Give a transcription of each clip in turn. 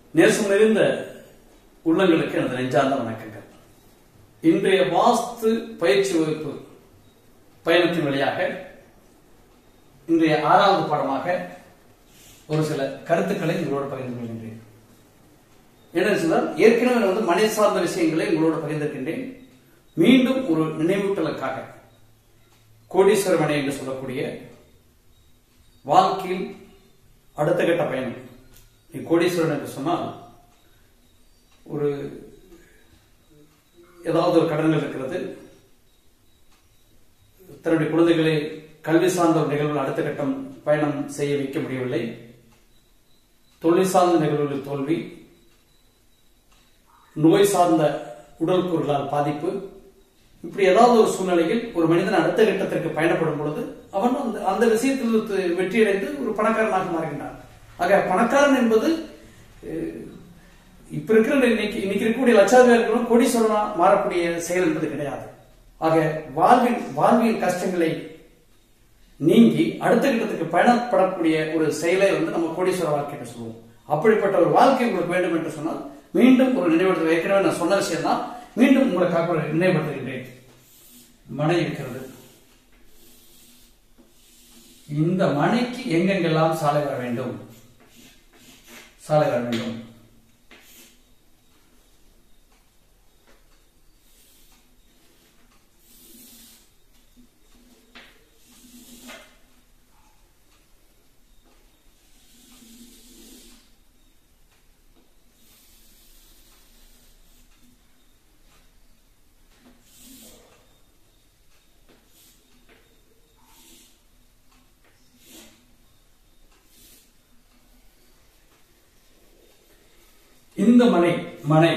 நேசம் நிறைந்த உள்ளங்களுக்கு எனது நெஞ்சார்ந்த வணக்கங்கள் இன்றைய வாஸ்து பயிற்சி வகுப்பு பயணத்தின் வழியாக இன்றைய ஆறாவது பாடமாக ஒரு சில கருத்துக்களை உங்களோடு பகிர்ந்து கொள்கின்றேன் என்ன சொன்னால் ஏற்கனவே நான் வந்து மனித சார்ந்த விஷயங்களை உங்களோடு பகிர்ந்திருக்கின்றேன் மீண்டும் ஒரு நினைவூட்டலுக்காக கோடீஸ்வர மனை என்று சொல்லக்கூடிய வாழ்க்கையில் அடுத்த கட்ட பயணம் நீ கோடீஸ்வரன் என்று சொன்னால் ஒரு ஏதாவது ஒரு கடன்கள் இருக்கிறது தன்னுடைய குழந்தைகளை கல்வி சார்ந்த ஒரு நிகழ்வுகள் அடுத்த கட்டம் பயணம் செய்ய வைக்க முடியவில்லை தொழில் சார்ந்த நிகழ்வுகளில் தோல்வி நோய் சார்ந்த உடல் கூறுகளால் பாதிப்பு இப்படி ஏதாவது ஒரு சூழ்நிலையில் ஒரு மனிதன் அடுத்த கட்டத்திற்கு பயணப்படும் பொழுது அவன் அந்த அந்த விஷயத்தில் து- வெற்றியடைந்து ஒரு பணக்காரனாக மாறுகின்றான் ஆக பணக்காரன் என்பது அஹ், இப்ப இருக்கிற இன்னைக்கு இன்னைக்கு இருக்கக்கூடிய லட்சாதிபதிகளும் கோடீஸ்வரனா மாறக்கூடிய செயல் என்பது கிடையாது ஆக வாழ்வின் வாழ்வியல் கஷ்டங்களை நீங்கி அடுத்த கட்டத்துக்கு பயணப்படக்கூடிய ஒரு செயலை வந்து நம்ம கோடீஸ்வர வாழ்க்கை என்று சொல்லுவோம் அப்படிப்பட்ட ஒரு வாழ்க்கை உங்களுக்கு வேண்டும் என்று சொன்னால் மீண்டும் ஒரு நினைவுபடுத்த ஏற்கனவே நான் சொன்ன விஷயம் தான் மீண்டும் உங்களுக்காக ஒரு நினைவுபடுத்துகின்றேன் மனை இருக்கிறது இந்த மனைக்கு எங்கெங்கெல்லாம் சாலை வர வேண்டும் சாலை வர வேண்டும் இந்த மனை மனை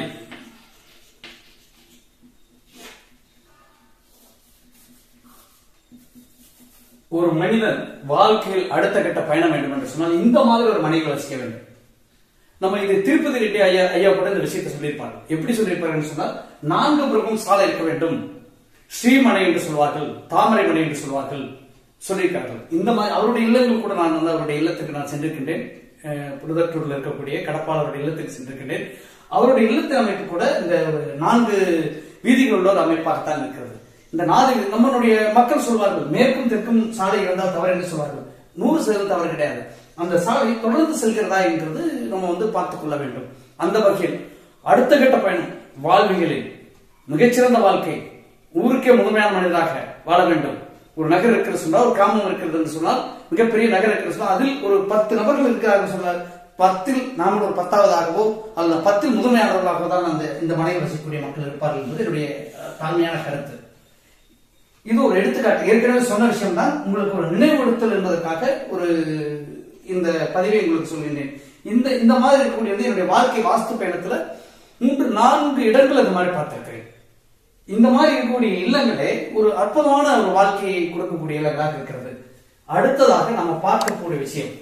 ஒரு மனிதன் வாழ்க்கையில் அடுத்த கட்ட பயணம் வேண்டும் என்று சொன்னால் இந்த மாதிரி ஒரு மனைகளை வசிக்க வேண்டும் நம்ம இது திருப்பதி ரெட்டி ஐயா ஐயா கூட இந்த விஷயத்தை சொல்லியிருப்பாங்க எப்படி சொல்லியிருப்பாருன்னு சொன்னால் நான்கு புறமும் சாலை இருக்க வேண்டும் ஸ்ரீமனை என்று சொல்வார்கள் தாமரை மனை என்று சொல்வார்கள் சொல்லியிருக்கார்கள் இந்த மாதிரி அவருடைய இல்லங்கள் கூட நான் வந்து அவருடைய இல்லத்துக்கு நான் சென்றிருக்கின்றேன் அஹ், புதுதட்டூர்ல இருக்கக்கூடிய கடப்பாளருடைய இல்லத்துக்கு சென்றிருக்கின்றேன் அவருடைய இல்லத்து அமைப்பு கூட இந்த ஒரு நான்கு வீதிகள் உள்ள ஒரு அமைப்பாகத்தான் இருக்கிறது இந்த நாலு நம்மளுடைய மக்கள் சொல்வார்கள் மேற்கும் தெற்கும் சாலை இருந்தால் தவறு என்று சொல்வார்கள் நூறு சதவீதம் தவறு கிடையாது அந்த சாலை தொடர்ந்து செல்கிறதா என்றது நம்ம வந்து பார்த்துக் கொள்ள வேண்டும் அந்த வகையில் அடுத்த கட்ட பயணம் வாழ்வியலில் மிகச்சிறந்த வாழ்க்கை ஊருக்கே முழுமையான மனிதராக வாழ வேண்டும் ஒரு நகர் இருக்கிறது சொன்னால் ஒரு கிராமம் இருக்கிறது என்று சொன்னால் மிகப்பெரிய நகர் இருக்கிறது சொன்னால் அதில் ஒரு பத்து நபர்கள் இருக்கிறார்கள் சொன்னால் பத்தில் நாங்கள் ஒரு பத்தாவதாகவோ அல்லது பத்தில் முதன்மையானவர்களாகவோ தான் அந்த இந்த மனையில் வசிக்கக்கூடிய மக்கள் இருப்பார்கள் என்பது என்னுடைய அஹ், தாழ்மையான கருத்து இது ஒரு எடுத்துக்காட்டு ஏற்கனவே சொன்ன விஷயம் தான் உங்களுக்கு ஒரு நினைவுபடுத்தல் என்பதற்காக ஒரு இந்த பதிவை உங்களுக்கு சொல்கின்றேன் இந்த இந்த மாதிரி இருக்கக்கூடியது என்னுடைய வாழ்க்கை வாஸ்து பயணத்துல மூன்று நான்கு இடங்கள் அது மாதிரி பார்த்திருக்கிறேன் இந்த மாதிரி இருக்கக்கூடிய இல்லங்களே ஒரு அற்புதமான ஒரு வாழ்க்கையை கொடுக்கக்கூடிய இல்லங்களாக இருக்கிறது அடுத்ததாக நம்ம பார்க்கக்கூடிய விஷயம்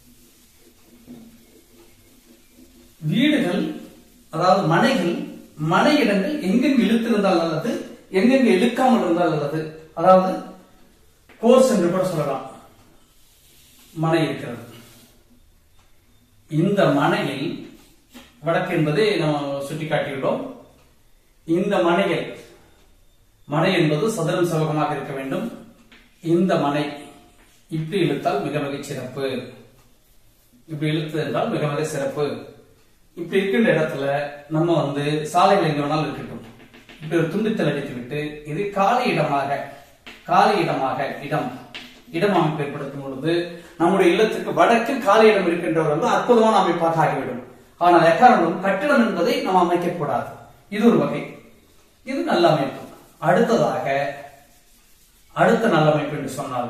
வீடுகள் அதாவது மனைகள் மனை இடங்கள் எங்கெங்கு இழுத்திருந்தால் நல்லது எங்கெங்கு இழுக்காமல் இருந்தால் நல்லது அதாவது கோர்ஸ் என்று கூட சொல்லலாம் மனை இருக்கிறது இந்த மனையில் வடக்கு என்பதை நம்ம சுட்டி காட்டியுள்ளோம் இந்த மனையில் மனை என்பது சதுரம் செவகமாக இருக்க வேண்டும் இந்த மனை இப்படி இழுத்தால் மிக மிக சிறப்பு இப்படி இழுத்தது என்றால் மிக மிக சிறப்பு இப்படி இருக்கின்ற இடத்துல நம்ம வந்து சாலைகள் எங்க வேணாலும் இருக்கட்டும் இப்படி ஒரு துண்டித்தல் அடித்து விட்டு இது காலி இடமாக காலி இடமாக இடம் இடம் அமைப்பு ஏற்படுத்தும் பொழுது நம்முடைய இல்லத்துக்கு வடக்கில் காலி இடம் இருக்கின்ற ஒரு அற்புதமான அமைப்பாக ஆகிவிடும் ஆனால் எக்காரணம் கட்டிடம் என்பதை நாம் அமைக்க கூடாது இது ஒரு வகை இது நல்ல அமைப்பு அடுத்ததாக அடுத்த நல்ல அமைப்பு என்று சொன்னால்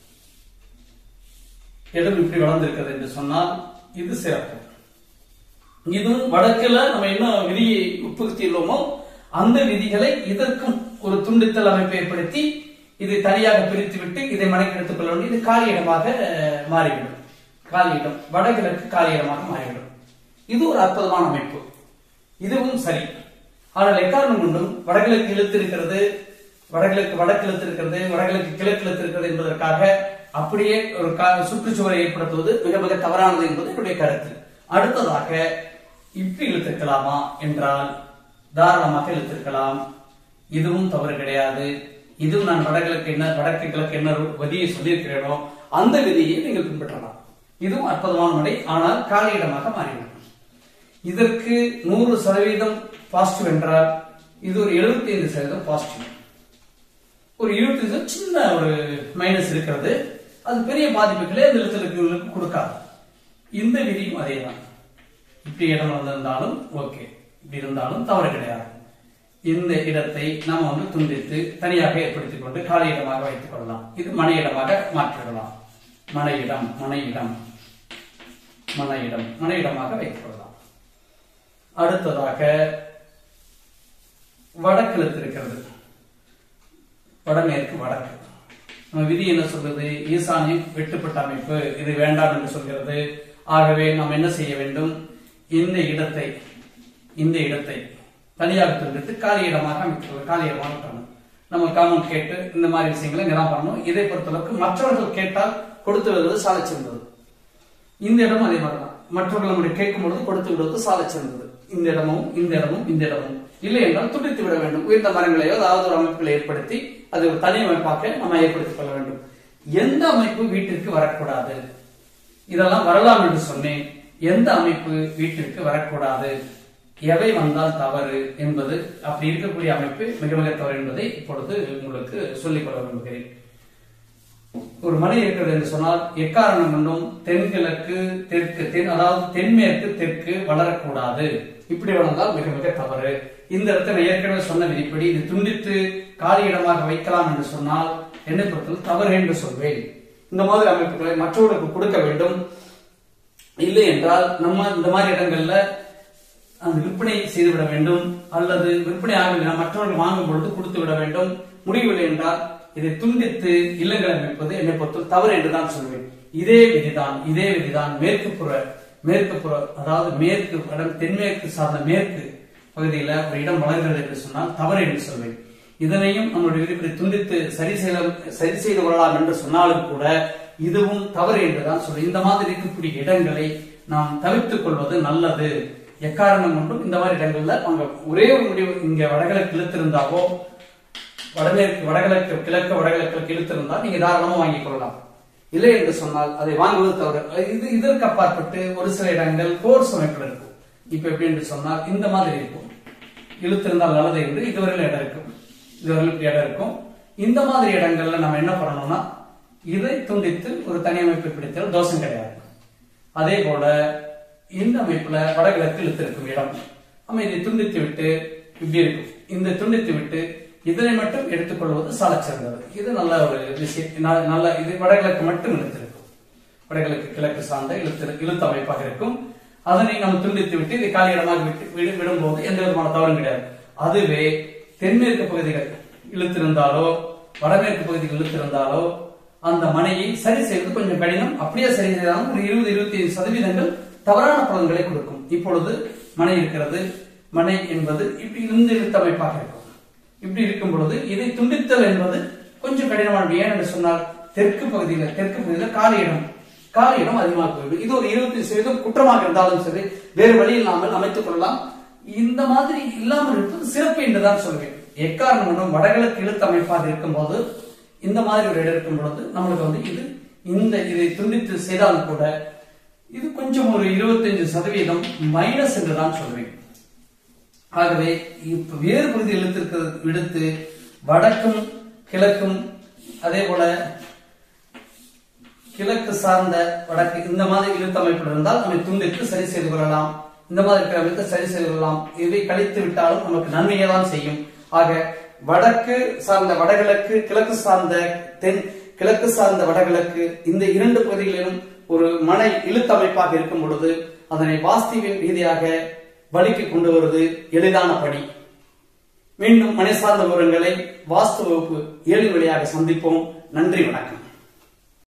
இடம் இப்படி வளர்ந்திருக்கிறது என்று சொன்னால் இது சிறப்பு இதுவும் வடக்குல நம்ம என்ன விதியை உட்புகுத்தியுள்ளோமோ அந்த விதிகளை இதற்கும் ஒரு துண்டித்தல் அமைப்பை ஏற்படுத்தி இதை தனியாக பிரித்து விட்டு இதை மனைக்கு எடுத்துக் கொள்ள வேண்டும் இது காலி இடமாக அஹ், மாறிவிடும் காலி இடம் வடகிழக்கு காலி இடமாக மாறிவிடும் இது ஒரு அற்புதமான அமைப்பு இதுவும் சரி ஆனால் எக்காரணம் கொண்டும் வடகிழக்கு இழுத்து இருக்கிறது வடகிழக்கு வடக்கு இழுத்து இருக்கிறது வடகிழக்கு கிழக்கு இழுத்து இருக்கிறது என்பதற்காக அப்படியே ஒரு கா- சுற்றுச்சுவரை ஏற்படுத்துவது மிக மிக தவறானது என்பது என்னுடைய கருத்து அடுத்ததாக இப்படி இழுத்திருக்கலாமா என்றால் தாராளமாக இழுத்திருக்கலாம் இதுவும் தவறு கிடையாது இதுவும் நான் வடகிழக்கு என்ன வடக்கு கிழக்கு என்ன விதியை சொல்லியிருக்கிறேனோ அந்த விதியை நீங்கள் பின்பற்றலாம் இதுவும் அற்புதமான மடை ஆனால் காலியிடமாக மாறிவிடும் இதற்கு நூறு சதவீதம் பாசிட்டிவ் என்றால் இது ஒரு 75% சதவீதம் பாசிட்டிவ் ஒரு இருபத்தி சின்ன ஒரு மைனஸ் இருக்கிறது அது பெரிய பாதிப்புகளை அந்த எழுத்துக்களுக்கு கொடுக்காது இந்த விதியும் அதே தான் இப்படி இடம் வந்திருந்தாலும் ஓகே இப்படி இருந்தாலும் தவறு கிடையாது இந்த இடத்தை நாம வந்து துண்டித்து தனியாக ஏற்படுத்திக் கொண்டு காலி இடமாக வைத்துக் கொள்ளலாம் இது மனை இடமாக மாற்றிவிடலாம் மனை இடம் மனை இடம் மனை இடம் மனை இடமாக வைத்துக் கொள்ளலாம் அடுத்ததாக வடக்கிழத்து இருக்கிறது வடமேற்கு வடக்கு நம்ம விதி என்ன சொல்றது ஈசானியம் வெட்டுப்பட்ட அமைப்பு இது வேண்டாம் என்று சொல்கிறது ஆகவே நாம் என்ன செய்ய வேண்டும் இந்த இடத்தை இந்த இடத்தை தனியாக துண்டித்து காலி இடமாக அமைத்துள்ள காலி இடமாக விட்டணும் நம்ம காமன் கேட்டு இந்த மாதிரி விஷயங்களை இங்க தான் பண்ணணும் இதை பொறுத்தளவுக்கு மற்றவர்கள் கேட்டால் கொடுத்து வருவது சாலை சிறந்தது இந்த இடமும் அதே மாதிரிதான் மற்றவர்கள் நம்முடைய கேட்கும் பொழுது கொடுத்து விடுவது சாலை சிறந்தது இந்த இடமும் இந்த இடமும் இந்த இடமும் இல்லை என்றால் துண்டித்து விட வேண்டும் உயர்ந்த மரங்களையோ ஏதாவது ஒரு அமைப்புகளை ஏற்படுத்தி அது ஒரு தனி அமைப்பாக நம்ம ஏற்படுத்திக் கொள்ள வேண்டும் எந்த அமைப்பு வீட்டிற்கு வரக்கூடாது இதெல்லாம் வரலாம் என்று சொன்னேன் எந்த அமைப்பு வீட்டிற்கு வரக்கூடாது எவை வந்தால் தவறு என்பது அப்படி இருக்கக்கூடிய அமைப்பு மிக மிக தவறு என்பதை இப்பொழுது உங்களுக்கு சொல்லிக் கொள்ள விரும்புகிறேன் ஒரு மனை இருக்கிறது என்று சொன்னால் எக்காரணம் கொண்டும் தென்கிழக்கு தெற்கு தென் அதாவது தென்மேற்கு தெற்கு வளரக்கூடாது இப்படி வளர்ந்தால் மிக மிக தவறு இந்த இடத்துல நான் ஏற்கனவே சொன்ன விதிப்படி இது துண்டித்து காலி இடமாக வைக்கலாம் என்று சொன்னால் என்னை பொறுத்தவரை தவறு என்று சொல்வேன் இந்த மாதிரி அமைப்புகளை மற்றவர்களுக்கு கொடுக்க வேண்டும் இல்லை என்றால் நம்ம இந்த மாதிரி இடங்கள்ல அந்த விற்பனை செய்துவிட வேண்டும் அல்லது விற்பனை ஆகவில்லை மற்றவர்கள் வாங்கும் பொழுது கொடுத்து விட வேண்டும் முடியவில்லை என்றால் இதை துண்டித்து இல்லங்களை அமைப்பது என்னை பொறுத்த தவறு என்றுதான் சொல்வேன் இதே விதிதான் இதே விதிதான் மேற்கு புற மேற்கு புற அதாவது மேற்கு இடம் தென்மேற்கு சார்ந்த மேற்கு பகுதியில ஒரு இடம் வளர்கிறது என்று சொன்னால் தவறு என்று சொல்வேன் இதனையும் நம்முடைய விதிப்படி துண்டித்து சரி செய்ய சரி செய்து கொள்ளலாம் என்று சொன்னாலும் கூட இதுவும் தவறு என்றுதான் சொல்றேன் இந்த மாதிரி இருக்கக்கூடிய இடங்களை நாம் தவிர்த்துக் கொள்வது நல்லது எக்காரணம் கொண்டும் இந்த மாதிரி இடங்கள்ல அவங்க ஒரே ஒரு முடிவு இங்க வடகிழக்கு இழுத்திருந்தாவோ வடமேற்கு வடகிழக்கு கிழக்கு வடகிழக்கு இழுத்திருந்தால் நீங்க தாராளமா வாங்கிக் கொள்ளலாம் இல்லை என்று சொன்னால் அதை வாங்குவது தவறு இது இதற்கு அப்பாற்பட்டு ஒரு சில இடங்கள் கோர்ஸ் அமைப்பில் இருக்கும் இப்ப எப்படி என்று சொன்னால் இந்த மாதிரி இருக்கும் இழுத்திருந்தால் நல்லது என்று இதுவரையில் இடம் இருக்கும் இதுவரையில் இடம் இருக்கும் இந்த மாதிரி இடங்கள்ல நம்ம என்ன பண்ணணும்னா இதை துண்டித்து ஒரு தனி அமைப்பை பிடித்தால் தோஷம் கிடையாது அதே போல இந்த அமைப்புல வடகிழக்கு இழுத்திருக்கும் இடம் நம்ம இதை துண்டித்து விட்டு இப்படி இருக்கும் இந்த துண்டித்து விட்டு இதனை மட்டும் எடுத்துக்கொள்வது சால சிறந்தது இது நல்ல ஒரு விஷயம் ந- நல்ல இது வடகிழக்கு மட்டும் இழுத்திருக்கும் வடகிழக்கு கிழக்கு சார்ந்த இழுத்து இழுத்து அமைப்பாக இருக்கும் அதனை நம்ம துண்டித்து விட்டு இதை காலி இடமாக விட்டு விடு- விடும்போது எந்த விதமான தவறும் கிடையாது அதுவே தென்மேற்கு பகுதிகள் இழுத்திருந்தாலோ வடமேற்கு பகுதிகள் இழுத்திருந்தாலோ அந்த மனையை சரி செய்வது கொஞ்சம் கடினம் அப்படியே சரி செய்தாலும் ஒரு இருபது இருபத்தி ஐந்து சதவீதங்கள் தவறான பலன்களை கொடுக்கும் இப்பொழுது மனை இருக்கிறது மனை என்பது இப்படி இந்த இழுத்த அமைப்பாக இருக்கும் இப்படி இருக்கும் பொழுது இதை துண்டித்தல் என்பது கொஞ்சம் கடினமானது ஏன் என்று சொன்னால் தெற்கு பகுதியில் தெற்கு பகுதியில் காலி இடம் காலி இடம் அதிகமாக போயிடும் இது ஒரு இருபத்தி சதவீதம் குற்றமாக இருந்தாலும் சரி வேறு வழி இல்லாமல் அமைத்துக் கொள்ளலாம் இந்த மாதிரி இல்லாமல் இருப்பது சிறப்பு என்றுதான் சொல்வேன் எக்காரணம் கொண்டும் வடகிழக்கு இழுத்து அமைப்பாக இருக்கும்போது இந்த மாதிரி ஒரு இடம் இருக்கும் பொழுது நம்மளுக்கு வந்து இது இந்த இதை துண்டித்து செய்தாலும் கூட இது கொஞ்சம் ஒரு இருபத்தஞ்சு சதவீதம் மைனஸ் என்றுதான் சொல்வேன் ஆகவே இப்ப வேறு பகுதி இழுத்திருக்கிறது விடுத்து வடக்கும் கிழக்கும் அதே போல கிழக்கு சார்ந்த வடக்கு இந்த மாதிரி இழுத்து அமைப்பு இருந்தால் நம்மை துண்டித்து சரி செய்து கொள்ளலாம் இந்த மாதிரி இருக்கிற அமைத்து சரி செய்து கொள்ளலாம் இதை கழித்து விட்டாலும் நமக்கு நன்மையை தான் செய்யும் ஆக வடக்கு சார்ந்த வடகிழக்கு கிழக்கு சார்ந்த தென் கிழக்கு சார்ந்த வடகிழக்கு இந்த இரண்டு பகுதிகளிலும் ஒரு மனை இழுத்தமைப்பாக இருக்கும் பொழுது அதனை வாஸ்துவின் ரீதியாக வழிக்கு கொண்டு வருவது எளிதான பணி மீண்டும் மனை சார்ந்த விவரங்களை வாஸ்து வகுப்பு ஏழு வழியாக சந்திப்போம் நன்றி வணக்கம்